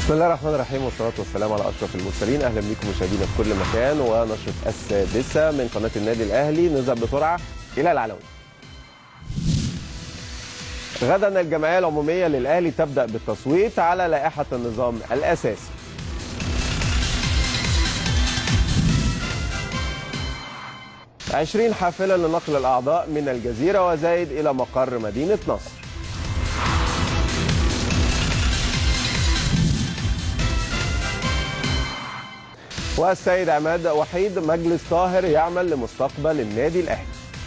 بسم الله الرحمن الرحيم والصلاة والسلام على أشرف المرسلين أهلا بكم مشاهدينا في كل مكان ونشرة السادسة من قناة النادي الأهلي نذهب بسرعة إلى العلوي غدا الجمعية العمومية للأهلي تبدأ بالتصويت على لائحة النظام الأساسي عشرين حافلة لنقل الأعضاء من الجزيرة وزايد إلى مقر مدينة نصر والسيد عماد وحيد مجلس طاهر يعمل لمستقبل النادي الأهلي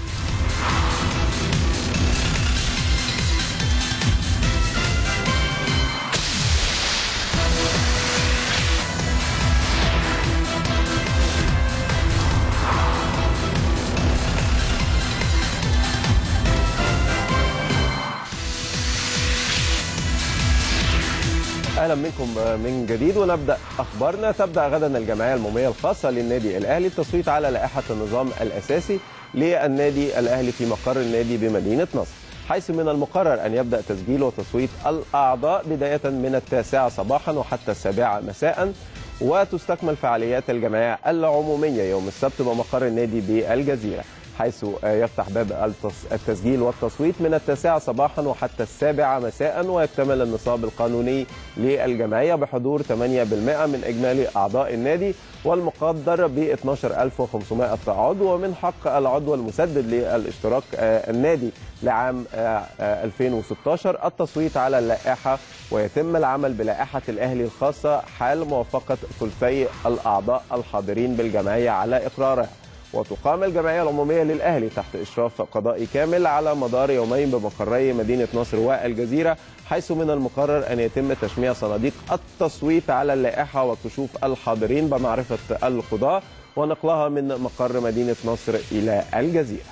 اهلا بكم من جديد ونبدا اخبارنا تبدا غدا الجمعيه العموميه الخاصه للنادي الاهلي التصويت على لائحه النظام الاساسي للنادي الاهلي في مقر النادي بمدينه نصر حيث من المقرر ان يبدا تسجيل وتصويت الاعضاء بدايه من التاسعه صباحا وحتى السابعه مساء وتستكمل فعاليات الجمعيه العموميه يوم السبت بمقر النادي بالجزيره حيث يفتح باب التسجيل والتصويت من التاسعة صباحا وحتى السابعة مساء ويكتمل النصاب القانوني للجمعية بحضور 8% من إجمالي أعضاء النادي والمقدر ب 12500 عضو ومن حق العضو المسدد للاشتراك النادي لعام 2016 التصويت على اللائحة ويتم العمل بلائحة الأهلي الخاصة حال موافقة ثلثي الأعضاء الحاضرين بالجمعية على إقرارها وتقام الجمعية العمومية للأهلي تحت إشراف قضائي كامل على مدار يومين بمقري مدينة نصر والجزيرة حيث من المقرر أن يتم تشميع صناديق التصويت على اللائحة وكشوف الحاضرين بمعرفة القضاة ونقلها من مقر مدينة نصر إلى الجزيرة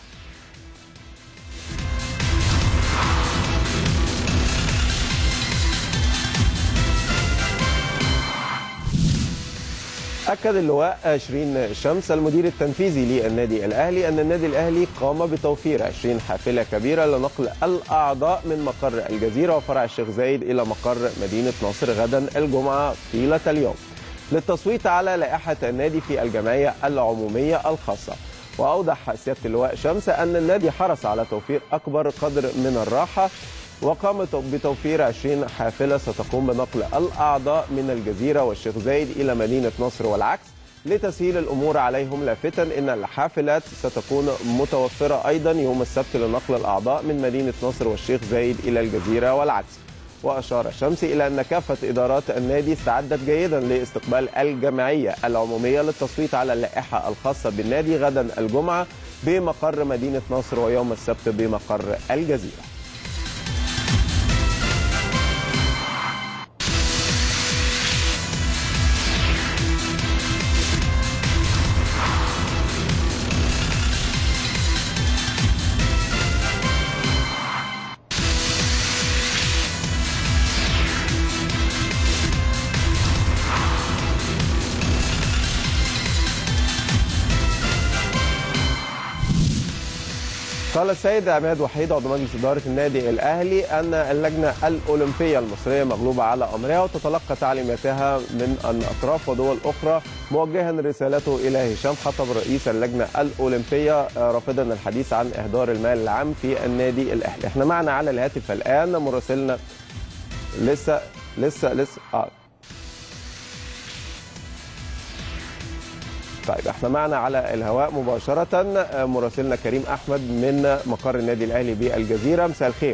أكد اللواء شيرين شمس المدير التنفيذي للنادي الأهلي أن النادي الأهلي قام بتوفير 20 حافلة كبيرة لنقل الأعضاء من مقر الجزيرة وفرع الشيخ زايد إلى مقر مدينة نصر غدا الجمعة طيلة اليوم للتصويت على لائحة النادي في الجمعية العمومية الخاصة وأوضح سيادة اللواء شمس أن النادي حرص على توفير أكبر قدر من الراحة وقامت بتوفير 20 حافلة ستقوم بنقل الأعضاء من الجزيرة والشيخ زايد إلى مدينة نصر والعكس لتسهيل الأمور عليهم لافتا أن الحافلات ستكون متوفرة أيضا يوم السبت لنقل الأعضاء من مدينة نصر والشيخ زايد إلى الجزيرة والعكس وأشار الشمس إلى أن كافة إدارات النادي استعدت جيدا لاستقبال الجمعية العمومية للتصويت على اللائحة الخاصة بالنادي غدا الجمعة بمقر مدينة نصر ويوم السبت بمقر الجزيرة قال السيد عماد وحيد عضو مجلس إدارة النادي الأهلي أن اللجنة الأولمبية المصرية مغلوبة على أمرها وتتلقى تعليماتها من الأطراف ودول أخرى موجها رسالته إلى هشام حطب رئيس اللجنة الأولمبية رافضا الحديث عن إهدار المال العام في النادي الأهلي احنا معنا على الهاتف الآن مراسلنا لسه لسه لسه آه. طيب احنا معنا على الهواء مباشرة مراسلنا كريم أحمد من مقر النادي الأهلي بالجزيرة مساء الخير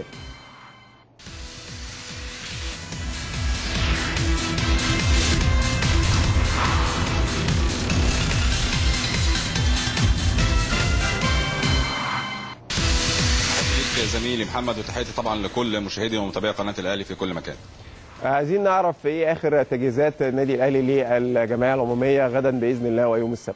زميلي محمد وتحياتي طبعا لكل مشاهدي ومتابعي قناه الاهلي في كل مكان. عايزين نعرف ايه اخر تجهيزات النادي الاهلي للجمعيه العموميه غدا باذن الله ويوم السبت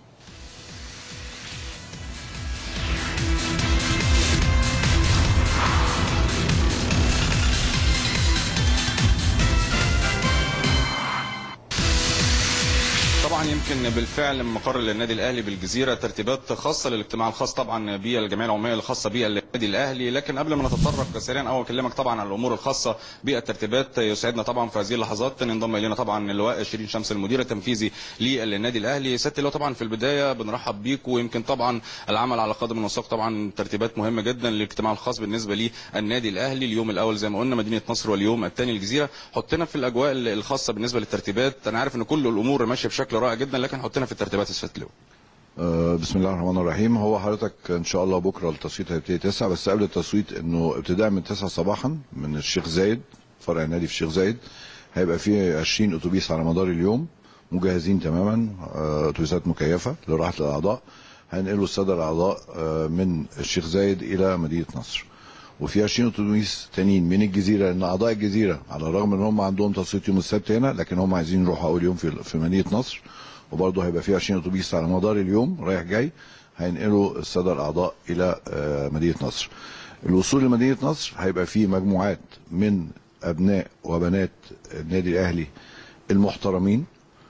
طبعا يمكن بالفعل مقر النادي الاهلي بالجزيره ترتيبات خاصه للاجتماع الخاص طبعا بالجمعيه العموميه الخاصه بيه النادي الاهلي لكن قبل ما نتطرق سريعا او اكلمك طبعا عن الامور الخاصه بالترتيبات يسعدنا طبعا في هذه اللحظات ان ينضم الينا طبعا اللواء شيرين شمس المدير التنفيذي للنادي الاهلي سياده اللواء طبعا في البدايه بنرحب بيك ويمكن طبعا العمل على قدم وساق طبعا ترتيبات مهمه جدا للاجتماع الخاص بالنسبه للنادي الاهلي اليوم الاول زي ما قلنا مدينه نصر واليوم الثاني الجزيره حطنا في الاجواء الخاصه بالنسبه للترتيبات انا عارف ان كل الامور ماشيه بشكل رائع جدا لكن حطنا في الترتيبات يا سياده اللواء آه، بسم الله الرحمن الرحيم هو حضرتك ان شاء الله بكره التصويت هيبتدي 9 بس قبل التصويت انه ابتداء من 9 صباحا من الشيخ زايد فرع النادي في الشيخ زايد هيبقى فيه 20 اتوبيس على مدار اليوم مجهزين تماما آه، اتوبيسات مكيفه لراحه الاعضاء هنقلوا الساده الاعضاء آه، من الشيخ زايد الى مدينه نصر وفي 20 اتوبيس تانيين من الجزيره لان اعضاء الجزيره على الرغم ان هم عندهم تصويت يوم السبت هنا لكن هم عايزين يروحوا اول يوم في في مدينه نصر وبرضه هيبقى في 20 اتوبيس على مدار اليوم رايح جاي هينقلوا الساده الاعضاء الى آه، مدينه نصر. الوصول لمدينه نصر هيبقى فيه مجموعات من ابناء وبنات النادي الاهلي المحترمين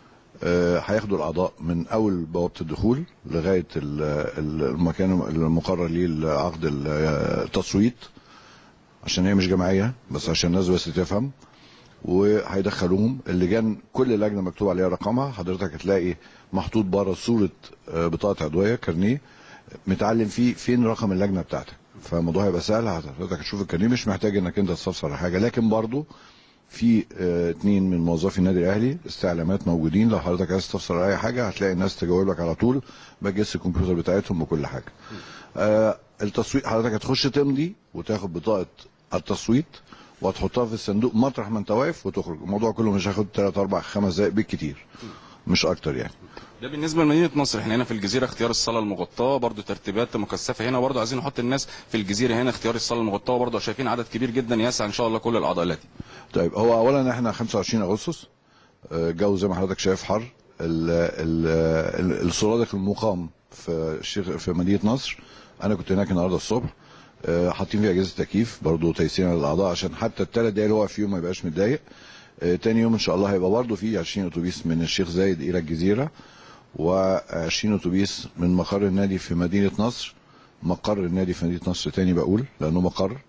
آه، هياخدوا الاعضاء من اول بوابه الدخول لغايه ال- ال- المكان المقرر ليه لعقد ال- التصويت عشان هي مش جماعيه بس عشان الناس بس تفهم وهيدخلوهم اللجان كل لجنه مكتوب عليها رقمها حضرتك هتلاقي محطوط بره صوره آه، بطاقه عضويه كارنيه متعلم فيه فين رقم اللجنه بتاعتك فالموضوع هيبقى سهل حضرتك هتشوف الكارنيه مش محتاج انك انت تستفسر على حاجه لكن برضه في آه، اتنين من موظفي النادي الاهلي استعلامات موجودين لو حضرتك عايز تستفسر على اي حاجه هتلاقي الناس تجاوب لك على طول بجهز الكمبيوتر بتاعتهم وكل حاجه. آه التصويت حضرتك هتخش تمضي وتاخد بطاقه التصويت وهتحطها في الصندوق مطرح ما انت واقف وتخرج الموضوع كله مش هياخد 3 4 5 دقائق بالكتير مش اكتر يعني ده بالنسبه لمدينه نصر احنا هنا في الجزيره اختيار الصاله المغطاه برضو ترتيبات مكثفه هنا برضو عايزين نحط الناس في الجزيره هنا اختيار الصاله المغطاه برضو شايفين عدد كبير جدا يسعى ان شاء الله كل الاعضاء التي طيب هو اولا احنا 25 اغسطس آه، الجو زي ما حضرتك شايف حر ال- ال- ال- السرادق المقام في الشيخ في مدينه نصر انا كنت هناك النهارده الصبح آه، حاطين فيها اجهزه تكييف برضه تيسيرا للاعضاء عشان حتى الثلاث دقايق اللي هو فيهم ما يبقاش متضايق آه، تاني يوم ان شاء الله هيبقى برضه في 20 اتوبيس من الشيخ زايد الى الجزيره و20 اتوبيس من مقر النادي في مدينه نصر مقر النادي في مدينه نصر تاني بقول لانه مقر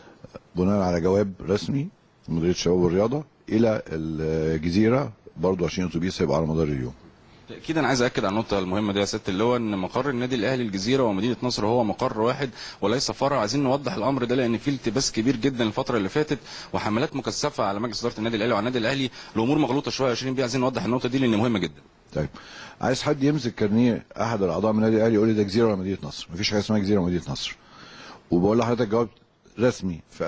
بناء على جواب رسمي من مديريه الشباب والرياضه الى الجزيره برضه 20 اتوبيس هيبقى على مدار اليوم اكيد انا عايز اكد على النقطه المهمه دي يا سياده اللواء ان مقر النادي الاهلي الجزيره ومدينه نصر هو مقر واحد وليس فرع عايزين نوضح الامر ده لان في التباس كبير جدا الفتره اللي فاتت وحملات مكثفه على مجلس اداره النادي الاهلي وعلى النادي الاهلي الامور مغلوطه شويه 20 بيه عايزين نوضح النقطه دي لان مهمه جدا طيب عايز حد يمسك كارنيه احد الاعضاء من النادي الاهلي يقول لي ده جزيره ولا مدينه نصر مفيش حاجه اسمها جزيره ومدينه نصر وبقول لحضرتك جواب رسمي في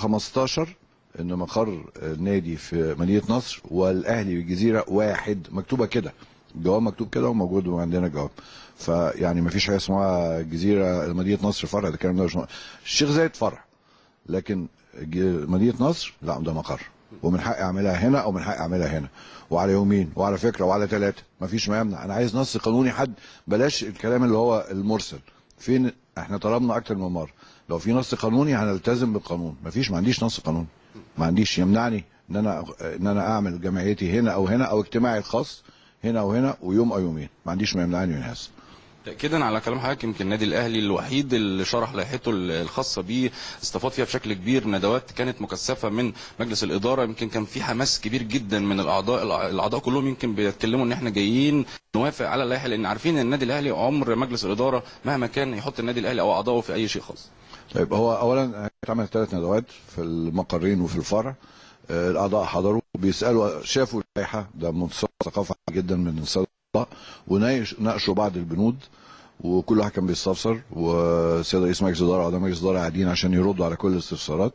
2015 ان مقر النادي في مدينه نصر والاهلي والجزيره واحد مكتوبه كده الجواب مكتوب كده وموجود عندنا جواب فيعني مفيش حاجه اسمها جزيره مدينه نصر فرع ده الكلام ده مش الشيخ زايد فرع لكن ج- مدينه نصر لا ده مقر ومن حقي اعملها هنا او من حقي اعملها هنا وعلى يومين وعلى فكره وعلى ثلاثه مفيش ما يمنع انا عايز نص قانوني حد بلاش الكلام اللي هو المرسل فين احنا طلبنا اكتر من مره لو في نص قانوني هنلتزم بالقانون مفيش ما عنديش نص قانوني ما عنديش يمنعني ان انا ان انا اعمل جمعيتي هنا او هنا او اجتماعي الخاص هنا او هنا ويوم او يومين ما عنديش ما يمنعني من هذا تاكيدا على كلام حضرتك يمكن النادي الاهلي الوحيد اللي شرح لائحته الخاصه بيه استفاد فيها بشكل كبير ندوات كانت مكثفه من مجلس الاداره يمكن كان في حماس كبير جدا من الاعضاء الاعضاء كلهم يمكن بيتكلموا ان احنا جايين نوافق على اللائحه لان عارفين ان النادي الاهلي عمر مجلس الاداره مهما كان يحط النادي الاهلي او اعضائه في اي شيء خاص طيب هو اولا اتعمل ثلاث ندوات في المقرين وفي الفرع آه، الاعضاء حضروا بيسالوا شافوا اللائحه ده منتصف ثقافه جدا من الساده الاعضاء وناقشوا بعض البنود وكل واحد كان بيستفسر والسيد رئيس مجلس الاداره واعضاء مجلس الاداره قاعدين عشان يردوا على كل الاستفسارات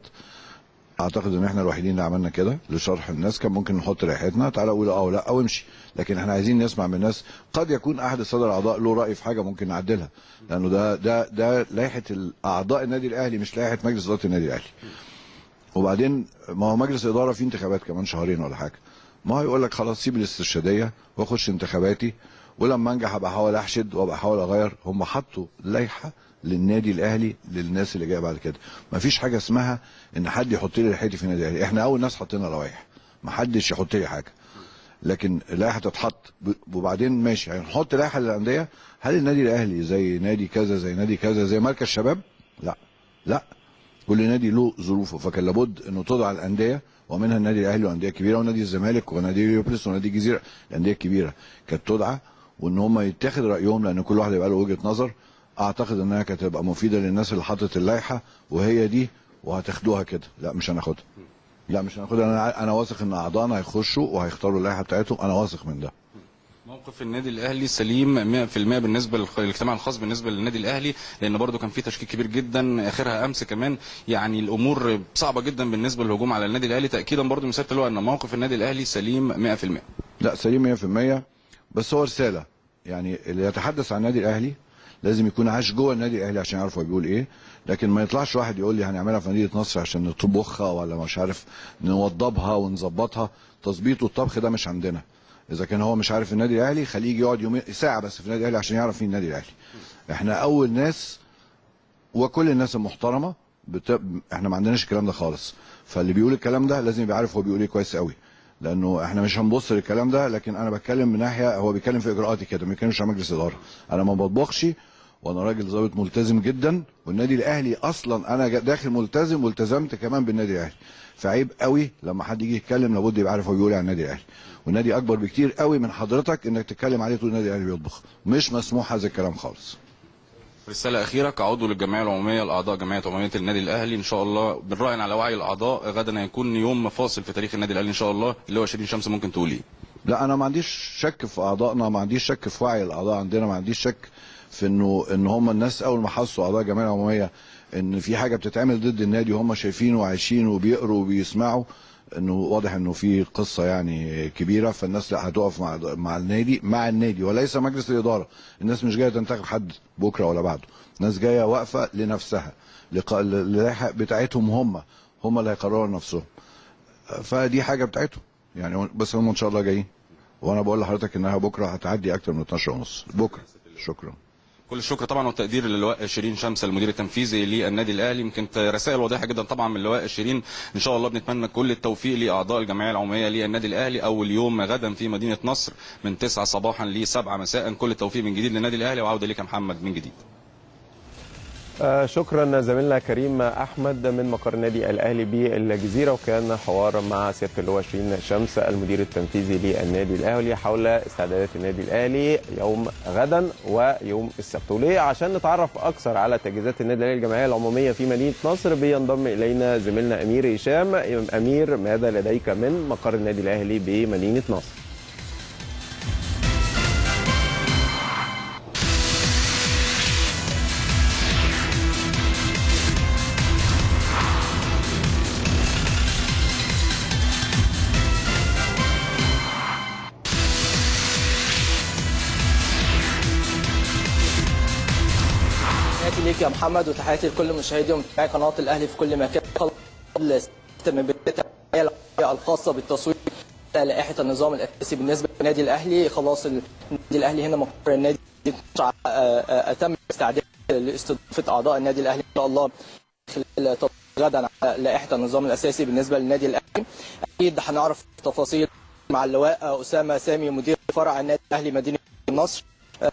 اعتقد ان احنا الوحيدين اللي عملنا كده لشرح الناس كان ممكن نحط لائحتنا تعالى قول اه ولا او امشي لكن احنا عايزين نسمع من الناس قد يكون احد الساده الاعضاء له راي في حاجه ممكن نعدلها لانه ده ده ده لائحه اعضاء النادي الاهلي مش لائحه مجلس اداره النادي الاهلي وبعدين ما هو مجلس الاداره فيه انتخابات كمان شهرين ولا حاجه ما هو يقول لك خلاص سيب الاسترشاديه واخش انتخاباتي ولما انجح ابقى احاول احشد وابقى احاول اغير هم حطوا لائحه للنادي الاهلي للناس اللي جايه بعد كده ما فيش حاجه اسمها ان حد يحط لي لائحتي في النادي الاهلي احنا اول ناس حطينا لوائح ما حدش يحط لي حاجه لكن اللائحه تتحط ب- وبعدين ماشي هنحط لائحه للانديه هل النادي الاهلي زي نادي كذا زي نادي كذا زي مركز شباب لا لا كل نادي له ظروفه فكان لابد انه تضع الانديه ومنها النادي الاهلي وانديه كبيره ونادي الزمالك ونادي ليوبلس ونادي الجزيره الانديه الكبيره كانت تدعى وان هم يتاخد رايهم لان كل واحد يبقى له وجهه نظر اعتقد انها كانت هتبقى مفيده للناس اللي حطت اللائحه وهي دي وهتاخدوها كده لا مش هناخدها لا مش هناخدها انا انا واثق ان اعضائنا هيخشوا وهيختاروا اللائحه بتاعتهم انا واثق من ده موقف النادي الاهلي سليم 100% بالنسبه للاجتماع الخاص بالنسبه للنادي الاهلي لان برضو كان في تشكيك كبير جدا اخرها امس كمان يعني الامور صعبه جدا بالنسبه للهجوم على النادي الاهلي تاكيدا برضو من سياده اللواء ان موقف النادي الاهلي سليم 100% لا سليم 100% بس هو رساله يعني اللي يتحدث عن النادي الاهلي لازم يكون عاش جوه النادي الاهلي عشان يعرف هو بيقول ايه لكن ما يطلعش واحد يقول لي هنعملها في مدينه نصر عشان نطبخها ولا مش عارف نوضبها ونظبطها تظبيط والطبخ ده مش عندنا اذا كان هو مش عارف النادي الاهلي خليه يجي يقعد يومين ساعه بس في النادي الاهلي عشان يعرف مين النادي الاهلي احنا اول ناس وكل الناس المحترمه بت... احنا ما عندناش الكلام ده خالص فاللي بيقول الكلام ده لازم يبقى عارف هو بيقول ايه كويس قوي لانه احنا مش هنبص للكلام ده لكن انا بتكلم من ناحيه هو بيتكلم في اجراءاتي كده ما بيتكلمش عن مجلس اداره انا ما بطبخش وانا راجل ضابط ملتزم جدا والنادي الاهلي اصلا انا جا- داخل ملتزم والتزمت كمان بالنادي الاهلي فعيب قوي لما حد يجي يتكلم لابد يبقى عارف هو بيقول ايه عن النادي الاهلي والنادي اكبر بكتير قوي من حضرتك انك تتكلم عليه تقول النادي الاهلي بيطبخ مش مسموح هذا الكلام خالص رسالة أخيرة كعضو للجمعية العمومية لأعضاء جمعية عمومية النادي الأهلي إن شاء الله بنراهن على وعي الأعضاء غدا هيكون يوم فاصل في تاريخ النادي الأهلي إن شاء الله اللي هو شيرين شمس ممكن تقول إيه؟ لا انا ما عنديش شك في اعضائنا ما عنديش شك في وعي الاعضاء عندنا ما عنديش شك في انه ان هم الناس اول ما حسوا اعضاء الجمعيه العموميه ان في حاجه بتتعمل ضد النادي وهم شايفينه وعايشين وبيقروا وبيسمعوا انه واضح انه في قصه يعني كبيره فالناس لا هتقف مع مع النادي مع النادي وليس مجلس الاداره الناس مش جايه تنتخب حد بكره ولا بعده الناس جايه واقفه لنفسها لقاء اللائحه بتاعتهم هم هم اللي هيقرروا لنفسهم فدي حاجه بتاعتهم يعني بس هم ان شاء الله جايين وانا بقول لحضرتك انها بكره هتعدي اكتر من 12 ونص بكره شكرا كل الشكر طبعا والتقدير للواء شيرين شمس المدير التنفيذي للنادي الاهلي يمكن رسائل واضحه جدا طبعا من اللواء شيرين ان شاء الله بنتمنى كل التوفيق لاعضاء الجمعيه العموميه للنادي الاهلي اول يوم غدا في مدينه نصر من 9 صباحا ل 7 مساء كل التوفيق من جديد للنادي الاهلي وعوده ليك يا محمد من جديد آه، شكرا زميلنا كريم احمد من مقر النادي الاهلي بالجزيره وكان حوار مع سياده اللواء شيرين شمس المدير التنفيذي للنادي الاهلي حول استعدادات النادي الاهلي يوم غدا ويوم السبت وليه عشان نتعرف اكثر على تجهيزات النادي الاهلي الجمعيه العموميه في مدينه نصر بينضم الينا زميلنا امير هشام امير ماذا لديك من مقر النادي الاهلي بمدينه نصر تحياتي ليك يا محمد وتحياتي لكل مشاهدي ومتابعي قناه الاهلي في كل مكان قبل من بدايه العملية الخاصه بالتصويت على لائحه النظام الاساسي بالنسبه للنادي الاهلي خلاص النادي الاهلي هنا مقر النادي آه، آه، تم استعداد لاستضافه اعضاء النادي الاهلي ان شاء الله خلال غدا على لائحه النظام الاساسي بالنسبه للنادي الاهلي اكيد هنعرف تفاصيل مع اللواء اسامه سامي مدير فرع النادي الاهلي مدينه النصر آه،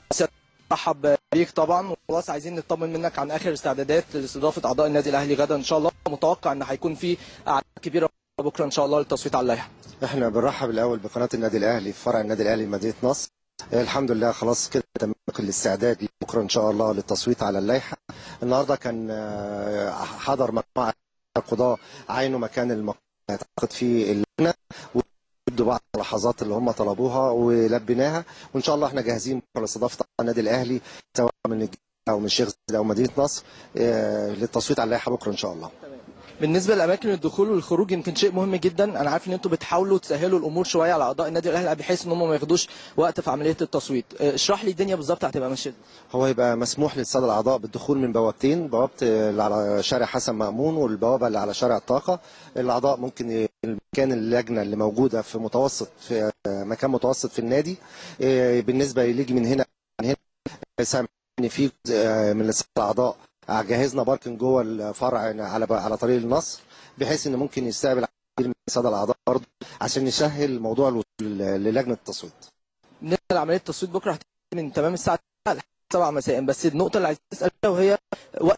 مرحب بيك طبعا وخلاص عايزين نطمن منك عن اخر استعدادات لاستضافه اعضاء النادي الاهلي غدا ان شاء الله متوقع ان هيكون في اعداد كبيره بكره ان شاء الله للتصويت على اللائحه احنا بنرحب الاول بقناه النادي الاهلي في فرع النادي الاهلي مدينه نصر الحمد لله خلاص كده تم الاستعداد بكره ان شاء الله للتصويت على اللائحه النهارده كان آه، حضر مجموعه القضاه عينوا مكان المقام اللي هيتعقد فيه اللجنه ويبدوا بعض اللحظات اللي هم طلبوها ولبيناها وان شاء الله احنا جاهزين بكره لاستضافه النادي الاهلي سواء من الجيزه او من الشيخ زايد او مدينه نصر آه، للتصويت على اللائحه بكره ان شاء الله بالنسبه لاماكن الدخول والخروج يمكن شيء مهم جدا انا عارف ان انتم بتحاولوا تسهلوا الامور شويه على اعضاء النادي الاهلي بحيث ان هم ما ياخدوش وقت في عمليه التصويت آه، اشرح لي الدنيا بالظبط هتبقى ماشيه إزاي. هو يبقى مسموح للساده الاعضاء بالدخول من بوابتين بوابه اللي على شارع حسن مامون والبوابه اللي على شارع الطاقه الاعضاء ممكن ي- مكان اللجنه اللي موجوده في متوسط في مكان متوسط في النادي إيه، بالنسبه يجي من هنا من هنا سامع ان في جزء من الساده الاعضاء جهزنا باركنج جوه الفرع على على طريق النصر بحيث ان ممكن يستقبل عدد كبير من الساده الاعضاء برضه عشان نسهل موضوع الوصول للجنه التصويت بالنسبه لعمليه التصويت بكره هتبقى من تمام الساعه 7 مساء بس النقطه اللي عايز اسال فيها وهي وقت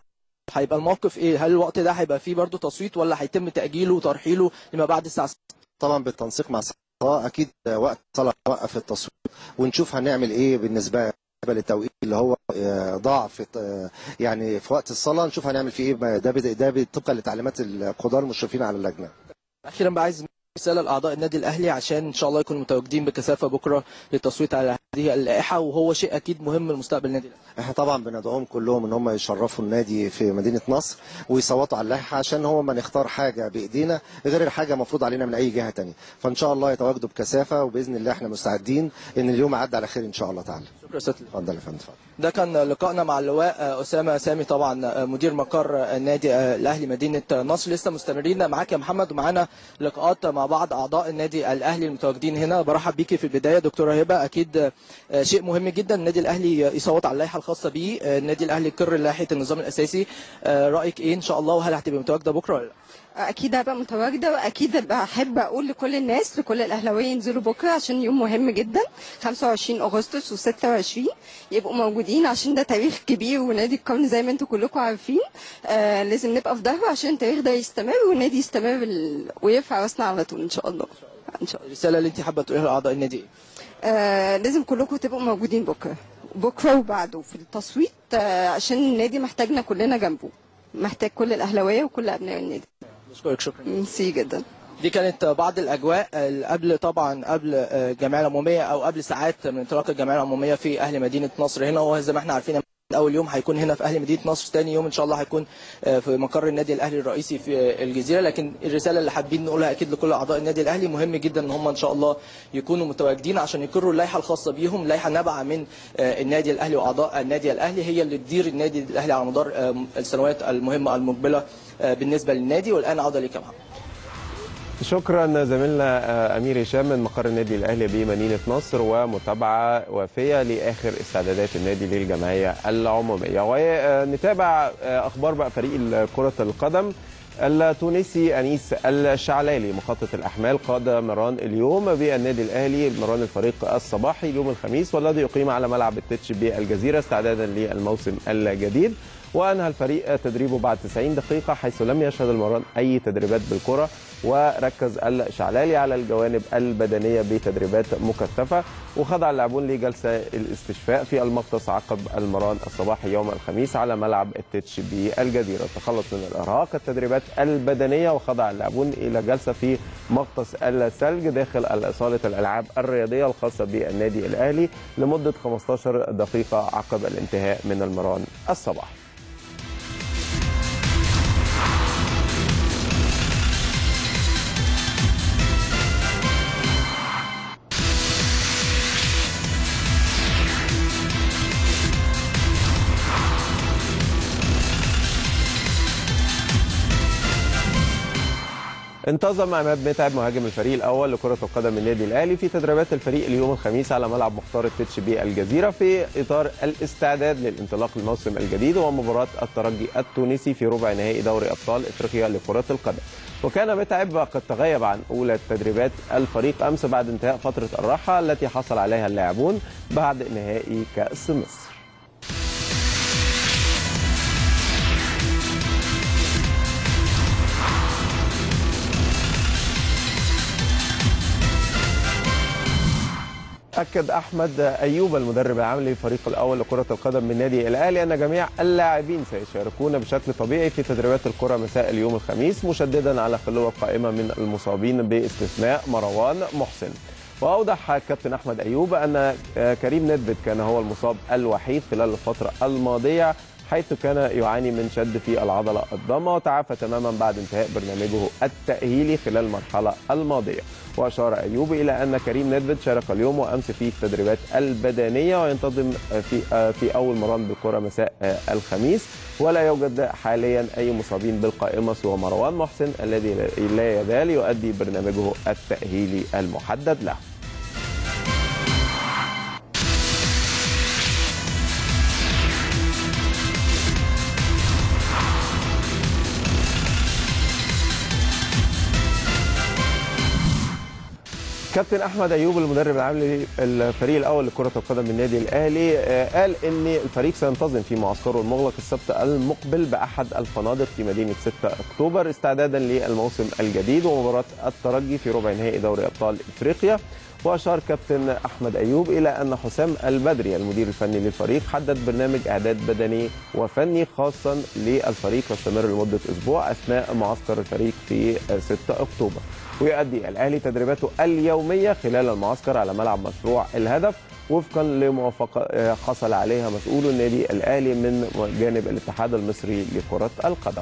هيبقى الموقف ايه هل الوقت ده هيبقى فيه برضو تصويت ولا هيتم تاجيله وترحيله لما بعد الساعه 6 طبعا بالتنسيق مع الصلاة اكيد وقت الصلاه نوقف التصويت ونشوف هنعمل ايه بالنسبه للتوقيت اللي هو آه، ضاع في آه، يعني في وقت الصلاه نشوف هنعمل فيه ايه ده بد- ده طبقا لتعليمات القضاه المشرفين على اللجنه اخيرا بقى عايز رساله لاعضاء النادي الاهلي عشان ان شاء الله يكونوا متواجدين بكثافه بكره للتصويت على هذه اللائحه وهو شيء اكيد مهم لمستقبل النادي الاهلي احنا طبعا بندعوهم كلهم ان هم يشرفوا النادي في مدينه نصر ويصوتوا على اللائحه عشان هو ما نختار حاجه بايدينا غير الحاجه مفروض علينا من اي جهه تانية فان شاء الله يتواجدوا بكثافه وباذن الله احنا مستعدين ان اليوم يعدي على خير ان شاء الله تعالى شكرا يا سيادة اتفضل يا فندم اتفضل. ده كان لقائنا مع اللواء اسامه سامي طبعا مدير مقر النادي الاهلي مدينه نصر لسه مستمرين معاك يا محمد ومعانا لقاءات مع بعض اعضاء النادي الاهلي المتواجدين هنا برحب بيكي في البدايه دكتوره هبه اكيد شيء مهم جدا النادي الاهلي يصوت على اللائحه الخاصه بيه النادي الاهلي يقر لائحه النظام الاساسي رايك ايه ان شاء الله وهل هتبقى متواجده بكره ولا لا؟ اكيد هبقى متواجده واكيد بحب اقول لكل الناس لكل الاهلاويه ينزلوا بكره عشان يوم مهم جدا 25 اغسطس و26 يبقوا موجودين عشان ده تاريخ كبير ونادي القرن زي ما انتم كلكم عارفين آه لازم نبقى في ظهره عشان التاريخ ده يستمر والنادي يستمر ال... ويرفع راسنا على طول ان شاء الله ان شاء الله الرساله اللي انت حابه تقوليها لاعضاء النادي ايه؟ آه لازم كلكم تبقوا موجودين بكره بكره وبعده في التصويت آه عشان النادي محتاجنا كلنا جنبه محتاج كل الاهلاويه وكل ابناء النادي بشكرك شكرا ميرسي جدا دي كانت بعض الاجواء اللي قبل طبعا قبل الجمعيه العموميه او قبل ساعات من انطلاق الجمعيه العموميه في اهل مدينه نصر هنا وزي ما احنا عارفين اول يوم هيكون هنا في اهل مدينه نصر ثاني يوم ان شاء الله هيكون في مقر النادي الاهلي الرئيسي في الجزيره لكن الرساله اللي حابين نقولها اكيد لكل اعضاء النادي الاهلي مهم جدا ان هم ان شاء الله يكونوا متواجدين عشان يقروا اللائحه الخاصه بيهم لائحه نابعه من النادي الاهلي واعضاء النادي الاهلي هي اللي تدير النادي الاهلي على مدار السنوات المهمه المقبله بالنسبه للنادي والان عوده ليك يا محمد شكرا زميلنا امير هشام من مقر النادي الاهلي بمدينه نصر ومتابعه وافيه لاخر استعدادات النادي للجمعيه العموميه ونتابع اخبار بقى فريق كره القدم التونسي انيس الشعلالي مخطط الاحمال قاد مران اليوم بالنادي الاهلي مران الفريق الصباحي يوم الخميس والذي يقيم على ملعب التتش بالجزيره استعدادا للموسم الجديد وانهى الفريق تدريبه بعد 90 دقيقه حيث لم يشهد المران اي تدريبات بالكره وركز الشعلالي على الجوانب البدنيه بتدريبات مكثفه وخضع اللاعبون لجلسه الاستشفاء في المغطس عقب المران الصباحي يوم الخميس على ملعب التتش بالجزيره تخلص من الارهاق التدريبات البدنيه وخضع اللاعبون الى جلسه في مغطس الثلج داخل صاله الالعاب الرياضيه الخاصه بالنادي الاهلي لمده 15 دقيقه عقب الانتهاء من المران الصباحي انتظم عماد متعب مهاجم الفريق الاول لكره القدم النادي الاهلي في تدريبات الفريق اليوم الخميس على ملعب مختار التتش بالجزيره في اطار الاستعداد للانطلاق الموسم الجديد ومباراه الترجي التونسي في ربع نهائي دوري ابطال افريقيا لكره القدم. وكان متعب قد تغيب عن اولى تدريبات الفريق امس بعد انتهاء فتره الراحه التي حصل عليها اللاعبون بعد نهائي كاس مصر. أكد أحمد أيوب المدرب العام للفريق الأول لكرة القدم من نادي الأهلي أن جميع اللاعبين سيشاركون بشكل طبيعي في تدريبات الكرة مساء اليوم الخميس مشددا على خلو القائمة من المصابين باستثناء مروان محسن. وأوضح الكابتن أحمد أيوب أن كريم ندبت كان هو المصاب الوحيد خلال الفترة الماضية حيث كان يعاني من شد في العضلة الضمة وتعافى تماما بعد انتهاء برنامجه التأهيلي خلال المرحلة الماضية وأشار أيوب إلى أن كريم ندبت شارك اليوم وأمس في التدريبات البدنية وينتظم في في أول مران بالكرة مساء الخميس ولا يوجد حاليا أي مصابين بالقائمة سوى مروان محسن الذي لا يزال يؤدي برنامجه التأهيلي المحدد له كابتن احمد ايوب المدرب العام للفريق الاول لكره القدم بالنادي الاهلي آه، قال ان الفريق سينتظم في معسكره المغلق السبت المقبل باحد الفنادق في مدينه 6 اكتوبر استعدادا للموسم الجديد ومباراه الترجي في ربع نهائي دوري ابطال افريقيا واشار كابتن احمد ايوب الى ان حسام البدري المدير الفني للفريق حدد برنامج اعداد بدني وفني خاصا للفريق يستمر لمده اسبوع اثناء معسكر الفريق في 6 اكتوبر ويؤدي الاهلي تدريباته اليوميه خلال المعسكر على ملعب مشروع الهدف وفقا لموافقه آه، حصل عليها مسؤول النادي الاهلي من جانب الاتحاد المصري لكره القدم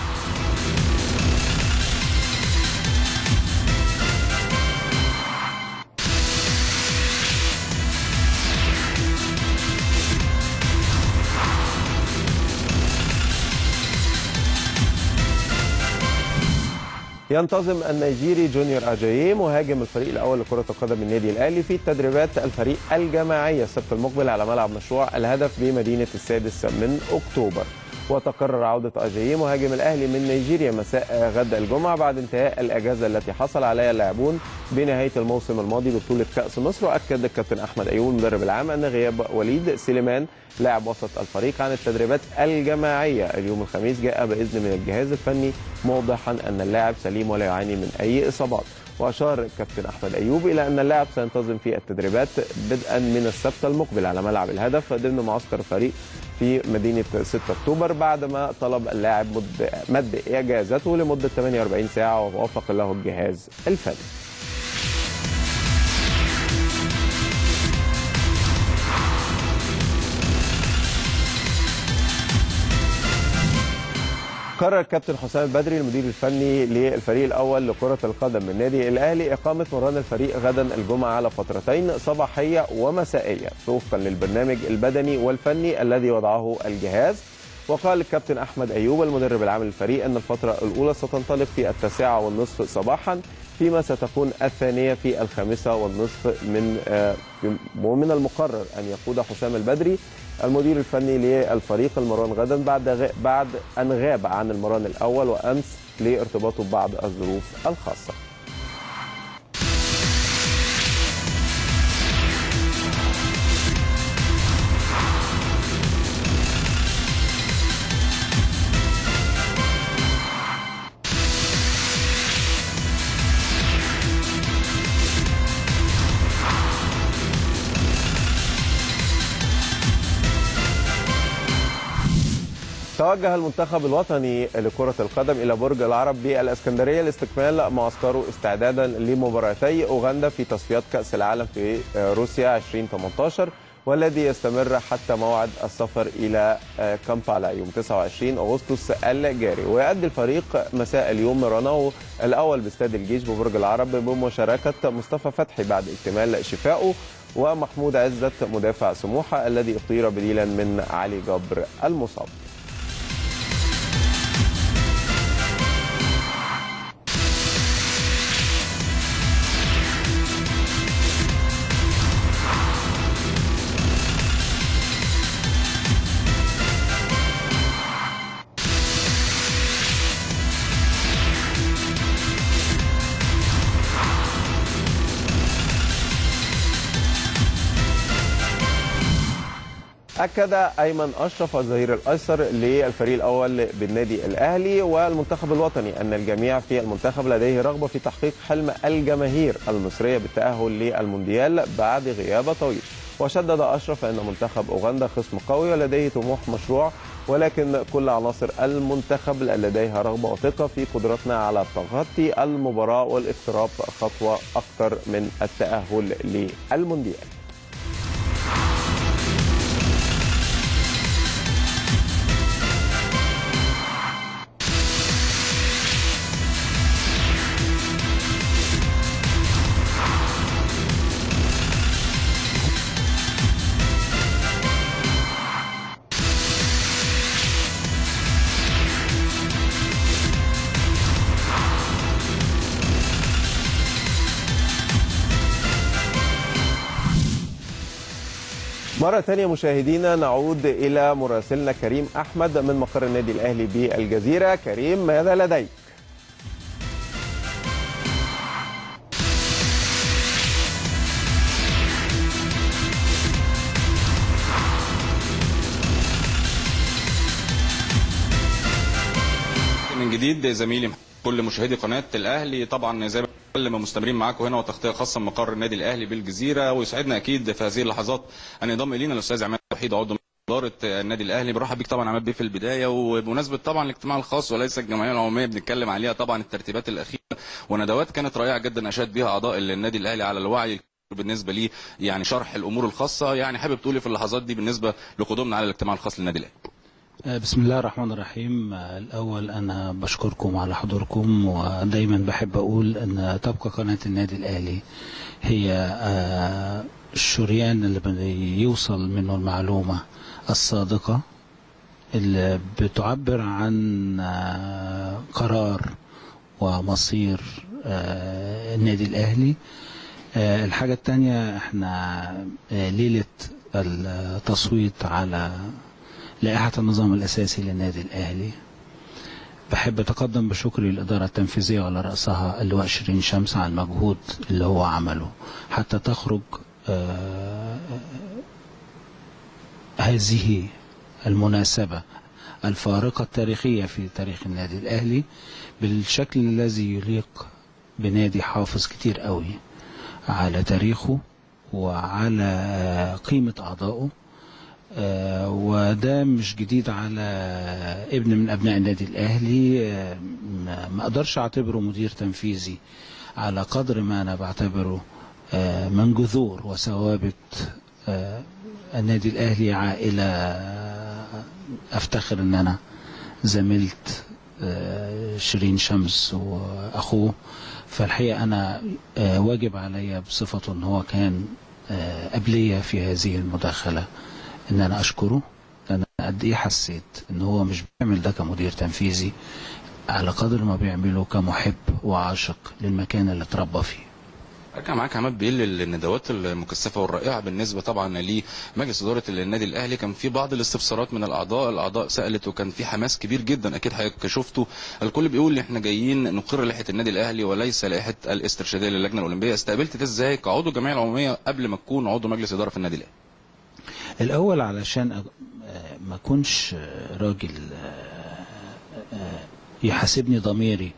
ينتظم النيجيري جونيور اجاييه مهاجم الفريق الاول لكره القدم النادي الاهلي في تدريبات الفريق الجماعيه السبت المقبل على ملعب مشروع الهدف بمدينه السادس من اكتوبر وتقرر عودة أجاييه مهاجم الأهلي من نيجيريا مساء غد الجمعة بعد انتهاء الأجازة التي حصل عليها اللاعبون بنهاية الموسم الماضي ببطولة كأس مصر وأكد الكابتن أحمد أيوب المدرب العام أن غياب وليد سليمان لاعب وسط الفريق عن التدريبات الجماعية اليوم الخميس جاء بإذن من الجهاز الفني موضحا أن اللاعب سليم ولا يعاني من أي إصابات واشار الكابتن احمد ايوب الى ان اللاعب سينتظم في التدريبات بدءا من السبت المقبل على ملعب الهدف ضمن معسكر الفريق في مدينه 6 اكتوبر بعدما طلب اللاعب مد, مد اجازته لمده 48 ساعه ووافق له الجهاز الفني قرر الكابتن حسام البدري المدير الفني للفريق الاول لكره القدم من النادي الاهلي اقامه مران الفريق غدا الجمعه على فترتين صباحيه ومسائيه وفقا للبرنامج البدني والفني الذي وضعه الجهاز وقال الكابتن احمد ايوب المدرب العام للفريق ان الفتره الاولى ستنطلق في التاسعه والنصف صباحا فيما ستكون الثانيه في الخامسه والنصف من آه، ومن المقرر ان يقود حسام البدري المدير الفني للفريق المران غدا بعد غ... بعد ان غاب عن المران الاول وامس لارتباطه ببعض الظروف الخاصه. توجه المنتخب الوطني لكرة القدم إلى برج العرب بالإسكندرية لاستكمال معسكره استعدادا لمباراتي أوغندا في تصفيات كأس العالم في روسيا 2018 والذي يستمر حتى موعد السفر إلى كامبالا يوم 29 أغسطس الجاري ويؤدي الفريق مساء اليوم مرانه الأول باستاد الجيش ببرج العرب بمشاركة مصطفى فتحي بعد اكتمال شفائه ومحمود عزت مدافع سموحة الذي اختير بديلا من علي جبر المصاب أكد أيمن أشرف الظهير الأيسر للفريق الأول بالنادي الأهلي والمنتخب الوطني أن الجميع في المنتخب لديه رغبة في تحقيق حلم الجماهير المصرية بالتأهل للمونديال بعد غياب طويل وشدد أشرف أن منتخب أوغندا خصم قوي ولديه طموح مشروع ولكن كل عناصر المنتخب لديها رغبة وثقة في قدرتنا على تغطي المباراة والاقتراب خطوة أكثر من التأهل للمونديال مرة ثانية مشاهدينا نعود إلى مراسلنا كريم أحمد من مقر النادي الأهلي بالجزيرة كريم ماذا لديك؟ جديد زميلي كل مشاهدي قناه الاهلي طبعا زي ما بنتكلم مستمرين معاكم هنا وتغطيه خاصه من مقر النادي الاهلي بالجزيره ويسعدنا اكيد في هذه اللحظات ان ينضم الينا الاستاذ عماد وحيد عضو اداره النادي الاهلي برحب بيك طبعا عماد بيه في البدايه وبمناسبه طبعا الاجتماع الخاص وليس الجمعيه العموميه بنتكلم عليها طبعا الترتيبات الاخيره وندوات كانت رائعه جدا اشاد بها اعضاء النادي الاهلي على الوعي بالنسبه لي يعني شرح الامور الخاصه يعني حابب تقولي في اللحظات دي بالنسبه لقدومنا على الاجتماع الخاص للنادي الاهلي بسم الله الرحمن الرحيم الأول أنا بشكركم على حضوركم ودايما بحب أقول أن تبقى قناة النادي الأهلي هي الشريان اللي بيوصل منه المعلومة الصادقة اللي بتعبر عن قرار ومصير النادي الأهلي الحاجة الثانية احنا ليلة التصويت على لائحة النظام الأساسي للنادي الأهلي بحب أتقدم بشكري للإدارة التنفيذية على رأسها اللواء شيرين شمس على المجهود اللي هو عمله حتى تخرج آه هذه المناسبة الفارقة التاريخية في تاريخ النادي الأهلي بالشكل الذي يليق بنادي حافظ كتير قوي على تاريخه وعلى قيمة أعضائه آه وده مش جديد على ابن من ابناء النادي الاهلي آه ما اقدرش اعتبره مدير تنفيذي على قدر ما انا بعتبره آه من جذور وثوابت النادي الاهلي عائله افتخر ان انا زميلت شيرين شمس واخوه فالحقيقه انا واجب عليا بصفته ان هو كان قبليه في هذه المداخله ان انا اشكره لان قد ايه حسيت ان هو مش بيعمل ده كمدير تنفيذي على قدر ما بيعمله كمحب وعاشق للمكان اللي اتربى فيه ارجع معاك عماد بيه للندوات المكثفه والرائعه بالنسبه طبعا لمجلس اداره النادي الاهلي كان في بعض الاستفسارات من الاعضاء الاعضاء سالت وكان في حماس كبير جدا اكيد حضرتك شفته الكل بيقول احنا جايين نقر لائحه النادي الاهلي وليس لائحه الاسترشاديه للجنه الاولمبيه استقبلت ده ازاي كعضو الجمعيه العموميه قبل ما تكون عضو مجلس اداره في النادي الاهلي الاول علشان ما اكونش راجل يحاسبني ضميري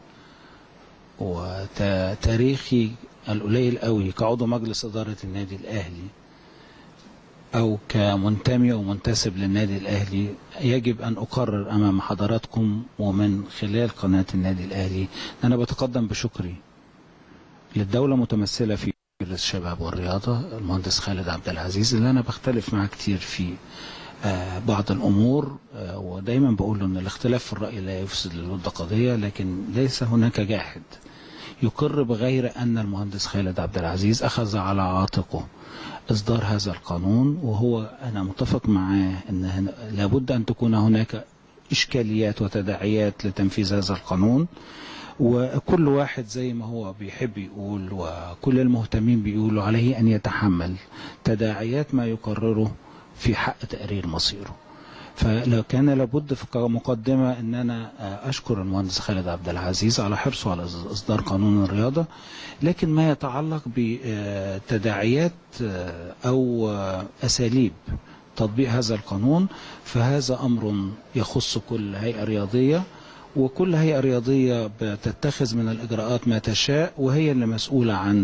وتاريخي القليل قوي كعضو مجلس اداره النادي الاهلي او كمنتمي ومنتسب للنادي الاهلي يجب ان اقرر امام حضراتكم ومن خلال قناه النادي الاهلي انا بتقدم بشكري للدوله متمثله في مجلس الشباب والرياضة المهندس خالد عبد العزيز اللي أنا بختلف معاه كتير في آه بعض الأمور آه ودايما بقول له أن الاختلاف في الرأي لا يفسد للود قضية لكن ليس هناك جاحد يقر بغير أن المهندس خالد عبد العزيز أخذ على عاتقه إصدار هذا القانون وهو أنا متفق معاه أن لابد أن تكون هناك إشكاليات وتداعيات لتنفيذ هذا القانون وكل واحد زي ما هو بيحب يقول وكل المهتمين بيقولوا عليه أن يتحمل تداعيات ما يقرره في حق تقرير مصيره فلو كان لابد في مقدمة أن أنا أشكر المهندس خالد عبد العزيز على حرصه على إصدار قانون الرياضة لكن ما يتعلق بتداعيات أو أساليب تطبيق هذا القانون فهذا أمر يخص كل هيئة رياضية وكل هيئة رياضية بتتخذ من الإجراءات ما تشاء وهي اللي مسؤولة عن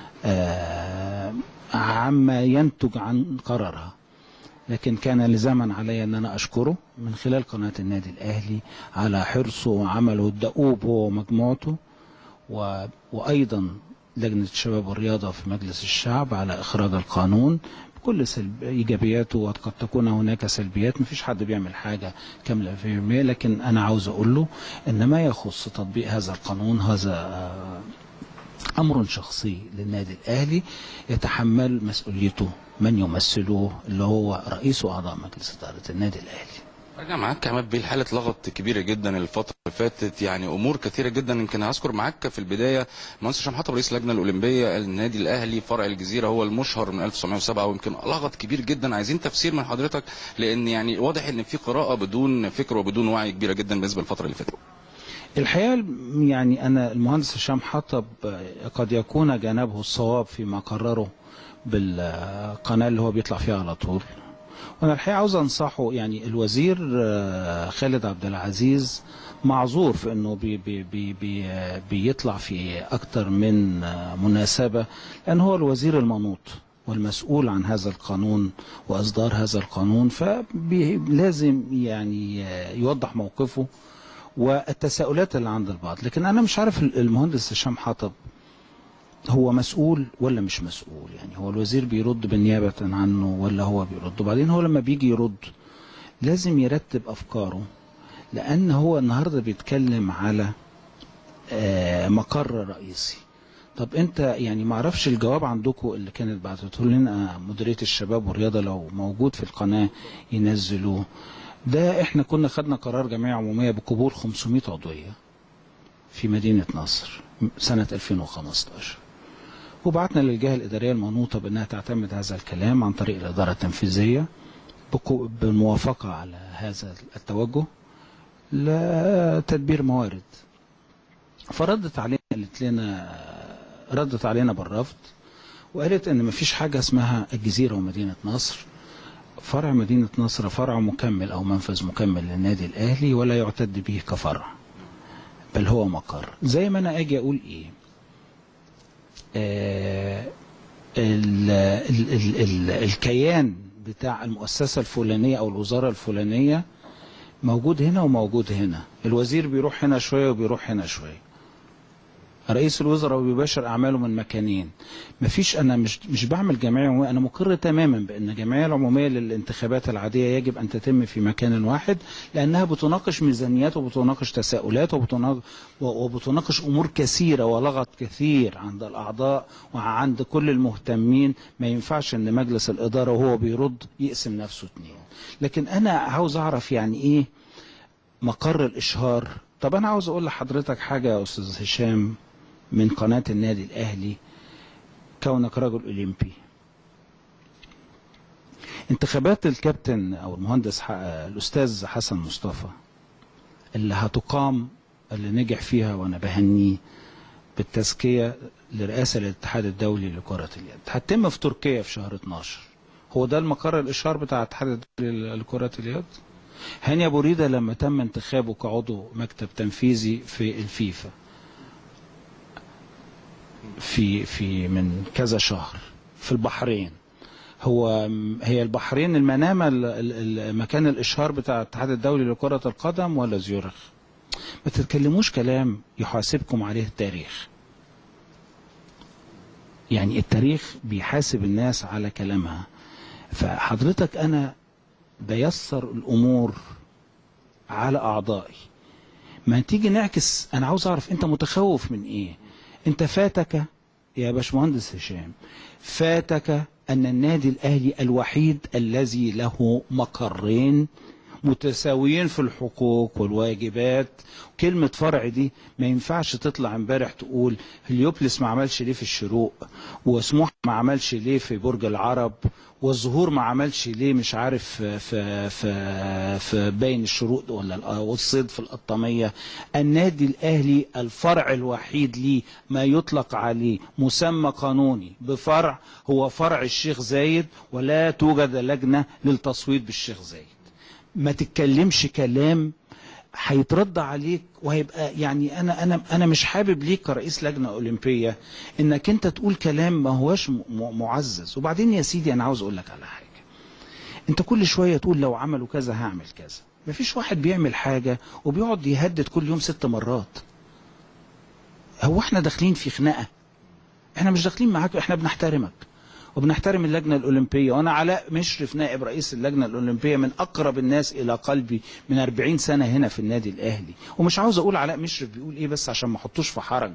عما ينتج عن قرارها لكن كان لزاما علي أن أنا أشكره من خلال قناة النادي الأهلي على حرصه وعمله الدؤوب هو ومجموعته و... وأيضا لجنة الشباب والرياضة في مجلس الشعب على إخراج القانون بكل سلب ايجابياته وقد تكون هناك سلبيات مفيش حد بيعمل حاجه كامله في المية لكن انا عاوز اقول له ان ما يخص تطبيق هذا القانون هذا امر شخصي للنادي الاهلي يتحمل مسؤوليته من يمثله اللي هو رئيس واعضاء مجلس اداره النادي الاهلي ارجع معاك يا عماد بيه حاله لغط كبيره جدا الفتره اللي فاتت يعني امور كثيره جدا يمكن هذكر معاك في البدايه المهندس هشام حطب رئيس اللجنه الاولمبيه النادي الاهلي فرع الجزيره هو المشهر من 1907 ويمكن لغط كبير جدا عايزين تفسير من حضرتك لان يعني واضح ان في قراءه بدون فكر وبدون وعي كبيره جدا بالنسبه للفتره اللي فاتت الحقيقه يعني انا المهندس هشام حطب قد يكون جانبه الصواب فيما قرره بالقناه اللي هو بيطلع فيها على طول وانا الحقيقه عاوز انصحه يعني الوزير خالد عبد العزيز معذور في انه بي بي بي بي بيطلع في اكتر من مناسبه لان هو الوزير المنوط والمسؤول عن هذا القانون واصدار هذا القانون فلازم يعني يوضح موقفه والتساؤلات اللي عند البعض لكن انا مش عارف المهندس هشام حطب هو مسؤول ولا مش مسؤول يعني هو الوزير بيرد بالنيابه عنه ولا هو بيرد وبعدين هو لما بيجي يرد لازم يرتب افكاره لان هو النهارده بيتكلم على آه، مقر رئيسي طب انت يعني ما اعرفش الجواب عندكم اللي كانت بعتته لنا مديريه الشباب والرياضه لو موجود في القناه ينزلوه ده احنا كنا خدنا قرار جمعيه عموميه بقبول 500 عضويه في مدينه نصر سنه 2015 وبعتنا للجهه الاداريه المنوطه بانها تعتمد هذا الكلام عن طريق الاداره التنفيذيه بقو- بالموافقه على هذا التوجه لتدبير موارد فردت علينا قالت لنا ردت علينا بالرفض وقالت ان مفيش حاجه اسمها الجزيره ومدينه نصر فرع مدينه نصر فرع مكمل او منفذ مكمل للنادي الاهلي ولا يعتد به كفرع بل هو مقر زي ما انا اجي اقول ايه آه ال ال ال ال الكيان بتاع المؤسسه الفلانيه او الوزاره الفلانيه موجود هنا وموجود هنا الوزير بيروح هنا شويه وبيروح هنا شويه رئيس الوزراء بيباشر اعماله من مكانين مفيش انا مش مش بعمل جمعيه عموميه انا مقر تماما بان الجمعيه العموميه للانتخابات العاديه يجب ان تتم في مكان واحد لانها بتناقش ميزانيات وبتناقش تساؤلات وبتناقش وبتناقش امور كثيره ولغط كثير عند الاعضاء وعند كل المهتمين ما ينفعش ان مجلس الاداره وهو بيرد يقسم نفسه اتنين لكن انا عاوز اعرف يعني ايه مقر الاشهار طب انا عاوز اقول لحضرتك حاجه يا استاذ هشام من قناه النادي الاهلي كونك رجل اولمبي انتخابات الكابتن او المهندس ح- الاستاذ حسن مصطفى اللي هتقام اللي نجح فيها وانا بهنيه بالتزكيه لرئاسه الاتحاد الدولي لكره اليد هتتم في تركيا في شهر 12 هو ده المقر الاشهار بتاع الاتحاد الدولي لكره اليد هاني ابو ريده لما تم انتخابه كعضو مكتب تنفيذي في الفيفا في في من كذا شهر في البحرين هو هي البحرين المنامه ال- ال- ال- مكان الاشهار بتاع الاتحاد الدولي لكره القدم ولا زيورخ ما تتكلموش كلام يحاسبكم عليه التاريخ يعني التاريخ بيحاسب الناس على كلامها فحضرتك انا بيسر الامور على اعضائي ما تيجي نعكس انا عاوز اعرف انت متخوف من ايه انت فاتك يا باشمهندس هشام فاتك ان النادي الاهلي الوحيد الذي له مقرين متساويين في الحقوق والواجبات كلمة فرع دي ما ينفعش تطلع امبارح تقول هليوبلس ما عملش ليه في الشروق وسموح ما عملش ليه في برج العرب والظهور ما عملش ليه مش عارف في في في, في باين الشروق ولا ال- والصيد في القطامية النادي الاهلي الفرع الوحيد ليه ما يطلق عليه مسمى قانوني بفرع هو فرع الشيخ زايد ولا توجد لجنة للتصويت بالشيخ زايد ما تتكلمش كلام هيترد عليك وهيبقى يعني انا انا انا مش حابب ليك كرئيس لجنه اولمبيه انك انت تقول كلام ما هوش م- م- معزز وبعدين يا سيدي انا عاوز اقول لك على حاجه انت كل شويه تقول لو عملوا كذا هعمل كذا مفيش واحد بيعمل حاجه وبيقعد يهدد كل يوم ست مرات هو احنا داخلين في خناقه احنا مش داخلين معاك احنا بنحترمك وبنحترم اللجنه الاولمبيه وانا علاء مشرف نائب رئيس اللجنه الاولمبيه من اقرب الناس الى قلبي من 40 سنه هنا في النادي الاهلي ومش عاوز اقول علاء مشرف بيقول ايه بس عشان ما احطوش في حرج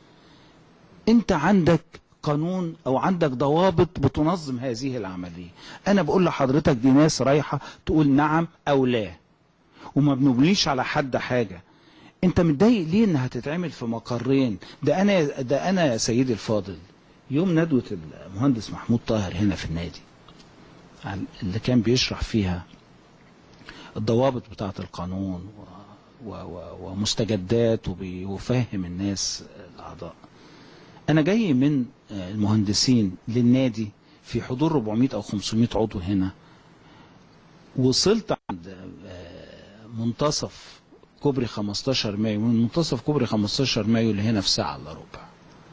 انت عندك قانون او عندك ضوابط بتنظم هذه العمليه انا بقول لحضرتك دي ناس رايحه تقول نعم او لا وما بنبنيش على حد حاجه انت متضايق ليه انها تتعمل في مقرين ده انا ده انا يا سيدي الفاضل يوم ندوه المهندس محمود طاهر هنا في النادي عن- اللي كان بيشرح فيها الضوابط بتاعه القانون و و و ومستجدات وبيفهم الناس الاعضاء انا جاي من آه، المهندسين للنادي في حضور 400 او 500 عضو هنا وصلت عند آه، منتصف كوبري 15 مايو من منتصف كوبري 15 مايو لهنا في ساعه الا ربع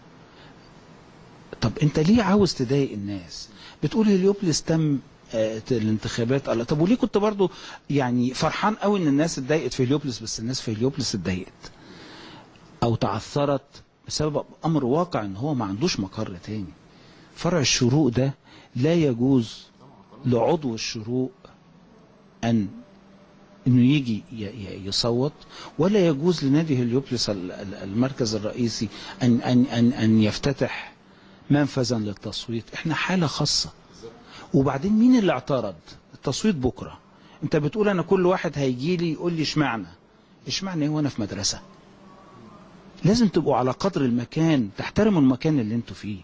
طب انت ليه عاوز تضايق الناس بتقول هليوبلس تم آه، الانتخابات الله طب وليه كنت برضو يعني فرحان قوي ان الناس اتضايقت في هليوبلس بس الناس في هليوبلس اتضايقت او تعثرت بسبب امر واقع ان هو ما عندوش مقر تاني فرع الشروق ده لا يجوز لعضو الشروق ان انه يجي ي- ي- يصوت ولا يجوز لنادي هليوبلس ال- ال- المركز الرئيسي ان ان ان ان يفتتح منفذا للتصويت احنا حاله خاصه وبعدين مين اللي اعترض التصويت بكره انت بتقول انا كل واحد هيجي لي يقول لي اشمعنى اشمعنى ايه وانا في مدرسه لازم تبقوا على قدر المكان تحترموا المكان اللي انتوا فيه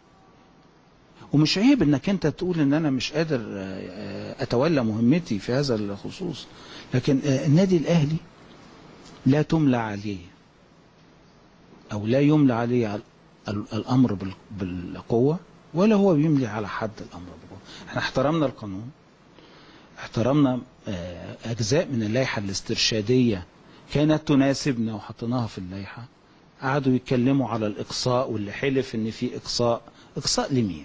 ومش عيب انك انت تقول ان انا مش قادر آه، آه، اتولى مهمتي في هذا الخصوص لكن آه، النادي الاهلي لا تملى عليه او لا يملى عليه ال- ال- الامر بال- بالقوه ولا هو بيملي على حد الامر بالقوه احنا احترمنا القانون احترمنا آه، اجزاء من اللائحه الاسترشاديه كانت تناسبنا وحطيناها في اللائحه قعدوا يتكلموا على الاقصاء واللي حلف ان في اقصاء اقصاء لمين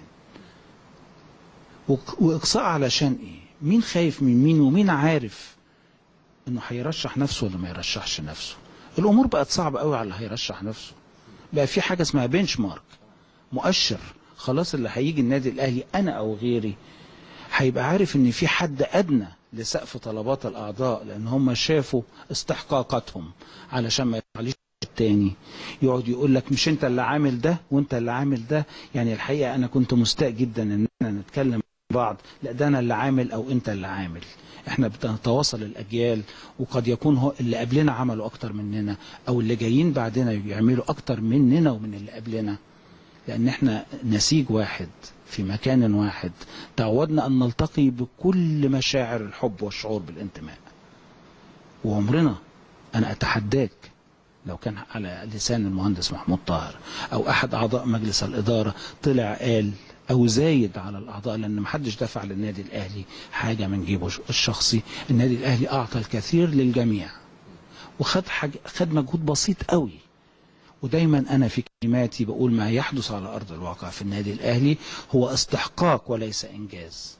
وق- واقصاء علشان ايه مين خايف من مين ومين عارف انه هيرشح نفسه ولا ما يرشحش نفسه الامور بقت صعبه قوي على اللي هيرشح نفسه بقى في حاجه اسمها بنش مارك مؤشر خلاص اللي هيجي النادي الاهلي انا او غيري هيبقى عارف ان في حد ادنى لسقف طلبات الاعضاء لان هم شافوا استحقاقاتهم علشان ما يطلعليش التاني يقعد يقول لك مش انت اللي عامل ده وانت اللي عامل ده يعني الحقيقه انا كنت مستاء جدا ان احنا نتكلم مع بعض لا ده انا اللي عامل او انت اللي عامل احنا بنتواصل الاجيال وقد يكون هو اللي قبلنا عملوا اكتر مننا او اللي جايين بعدنا يعملوا اكتر مننا ومن اللي قبلنا لان احنا نسيج واحد في مكان واحد تعودنا ان نلتقي بكل مشاعر الحب والشعور بالانتماء وعمرنا انا اتحداك لو كان على لسان المهندس محمود طاهر او احد اعضاء مجلس الاداره طلع قال او زايد على الاعضاء لان محدش دفع للنادي الاهلي حاجه من جيبه الشخصي النادي الاهلي اعطى الكثير للجميع وخد حاجة خد مجهود بسيط قوي ودايما انا في كلماتي بقول ما يحدث على ارض الواقع في النادي الاهلي هو استحقاق وليس انجاز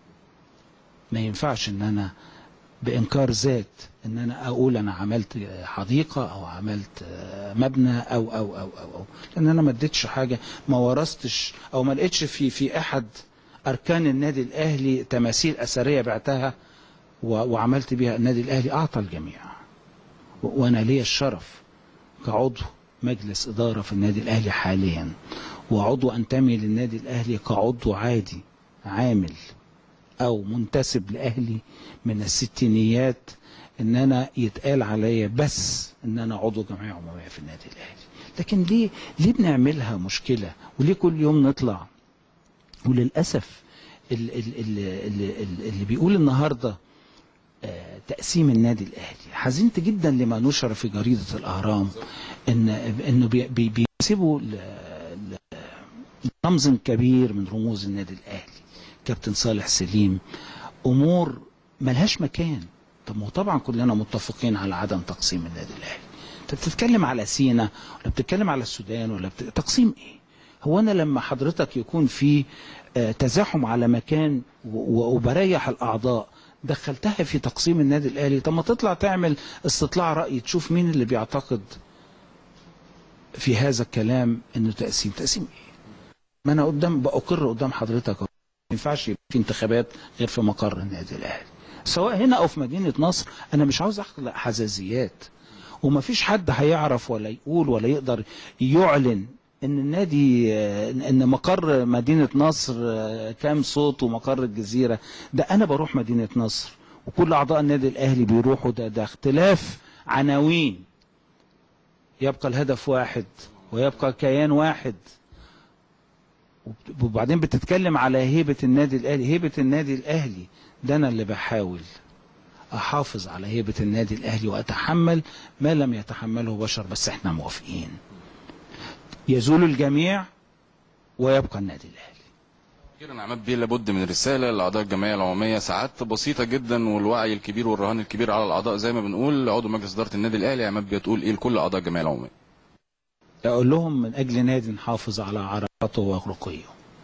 ما ينفعش ان انا بانكار ذات ان انا اقول انا عملت حديقه او عملت مبنى او او او او, أو. لان انا ما اديتش حاجه ما ورثتش او ما لقيتش في في احد اركان النادي الاهلي تماثيل اثريه بعتها و- وعملت بيها النادي الاهلي اعطى الجميع و- وانا ليا الشرف كعضو مجلس اداره في النادي الاهلي حاليا وعضو انتمي للنادي الاهلي كعضو عادي عامل او منتسب لاهلي من الستينيات ان انا يتقال عليا بس ان انا عضو جمعيه عموميه في النادي الاهلي لكن ليه ليه بنعملها مشكله وليه كل يوم نطلع وللاسف ال- ال- ال- ال- ال- اللي بيقول النهارده آه، تقسيم النادي الاهلي حزنت جدا لما نشر في جريده الاهرام ان انه بي- بي- بينسبوا ل- ل- رمز كبير من رموز النادي الاهلي كابتن صالح سليم امور ملهاش مكان طب ما هو طبعا كلنا متفقين على عدم تقسيم النادي الاهلي انت بتتكلم على سينا ولا بتتكلم على السودان ولا بت... تقسيم ايه هو انا لما حضرتك يكون في آه، تزاحم على مكان و- و- وبريح الاعضاء دخلتها في تقسيم النادي الاهلي طب ما تطلع تعمل استطلاع راي تشوف مين اللي بيعتقد في هذا الكلام انه تقسيم تقسيم ايه ما انا قدام بأقر قدام حضرتك أهو. ما ينفعش يبقى في انتخابات غير في مقر النادي الاهلي سواء هنا او في مدينه نصر انا مش عاوز اخلق حزازيات وما فيش حد هيعرف ولا يقول ولا يقدر يعلن ان النادي آه، ان مقر مدينه نصر آه، كام صوت ومقر الجزيره ده انا بروح مدينه نصر وكل اعضاء النادي الاهلي بيروحوا ده ده اختلاف عناوين يبقى الهدف واحد ويبقى كيان واحد وبت- وبعدين بتتكلم على هيبة النادي الأهلي هيبة النادي الأهلي ده أنا اللي بحاول أحافظ على هيبة النادي الأهلي وأتحمل ما لم يتحمله بشر بس إحنا موافقين يزول الجميع ويبقى النادي الأهلي أخيرا عماد بيه لابد من رسالة لأعضاء الجمعية العمومية ساعات بسيطة جدا والوعي الكبير والرهان الكبير على الأعضاء زي ما بنقول عضو مجلس إدارة النادي الأهلي عماد بيه تقول إيه لكل أعضاء الجمعية العمومية أقول لهم من أجل نادي نحافظ على عراقته ورقيه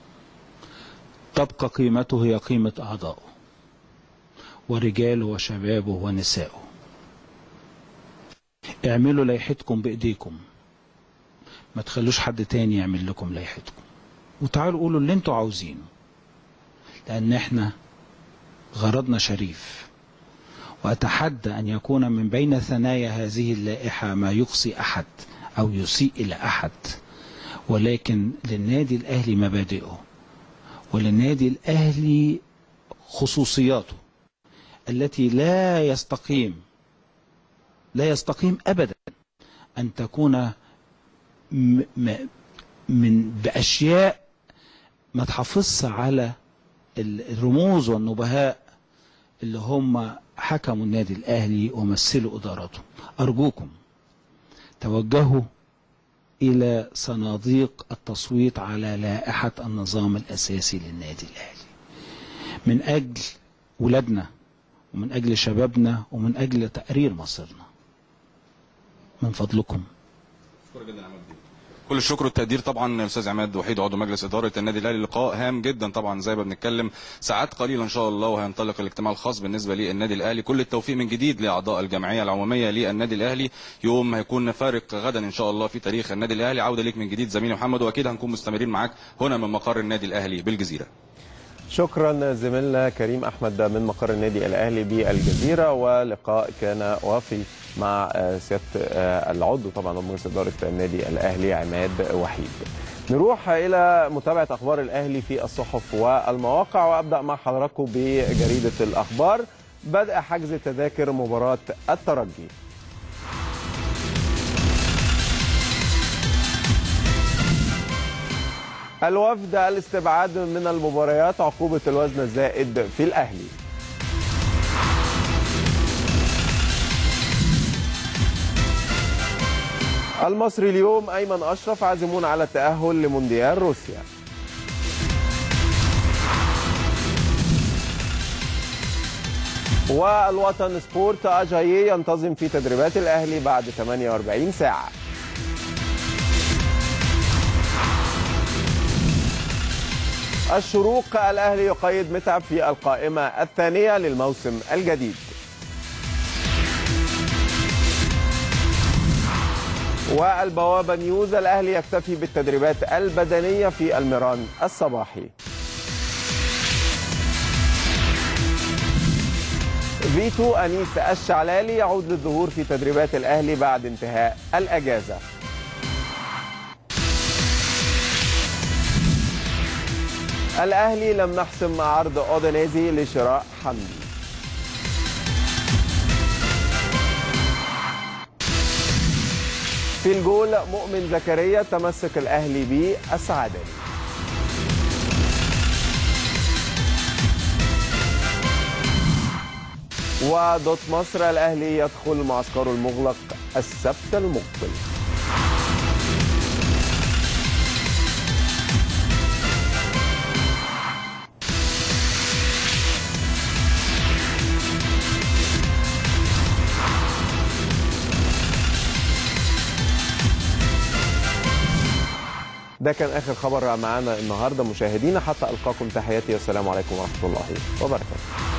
تبقى قيمته هي قيمة أعضائه ورجاله وشبابه ونسائه اعملوا لائحتكم بإيديكم ما تخلوش حد تاني يعمل لكم لائحتكم وتعالوا قولوا اللي انتوا عاوزينه لأن احنا غرضنا شريف وأتحدى أن يكون من بين ثنايا هذه اللائحة ما يقصي أحد أو يسيء إلى أحد ولكن للنادي الأهلي مبادئه وللنادي الأهلي خصوصياته التي لا يستقيم لا يستقيم أبدا أن تكون م م من بأشياء ما تحافظش على الرموز والنبهاء اللي هم حكموا النادي الأهلي ومثلوا إدارته أرجوكم توجهوا إلى صناديق التصويت على لائحة النظام الأساسي للنادي الأهلي من أجل ولادنا ومن أجل شبابنا ومن أجل تقرير مصيرنا من فضلكم كل الشكر والتقدير طبعا استاذ عماد وحيد عضو مجلس اداره النادي الاهلي لقاء هام جدا طبعا زي ما بنتكلم ساعات قليله ان شاء الله وهينطلق الاجتماع الخاص بالنسبه للنادي الاهلي كل التوفيق من جديد لاعضاء الجمعيه العموميه للنادي الاهلي يوم هيكون فارق غدا ان شاء الله في تاريخ النادي الاهلي عوده ليك من جديد زميلي محمد واكيد هنكون مستمرين معاك هنا من مقر النادي الاهلي بالجزيره شكرا زميلنا كريم احمد من مقر النادي الاهلي بالجزيره ولقاء كان وافي مع سياده العضو طبعا مجلس اداره النادي الاهلي عماد وحيد. نروح الى متابعه اخبار الاهلي في الصحف والمواقع وابدا مع حضراتكم بجريده الاخبار بدء حجز تذاكر مباراه الترجي. الوفد الاستبعاد من المباريات عقوبة الوزن الزائد في الأهلي المصري اليوم أيمن أشرف عازمون على التأهل لمونديال روسيا والوطن سبورت أجايي ينتظم في تدريبات الأهلي بعد 48 ساعة الشروق الأهلي يقيد متعب في القائمة الثانية للموسم الجديد والبوابة نيوز الأهلي يكتفي بالتدريبات البدنية في الميران الصباحي فيتو أنيس الشعلالي يعود للظهور في تدريبات الأهلي بعد انتهاء الأجازة الأهلي لم نحسم عرض أودينيزي لشراء حمدي في الجول مؤمن زكريا تمسك الأهلي به السعاداني ودوت مصر الأهلي يدخل معسكره المغلق السبت المقبل ده كان اخر خبر معانا النهارده مشاهدينا حتى القاكم تحياتي والسلام عليكم ورحمه الله وبركاته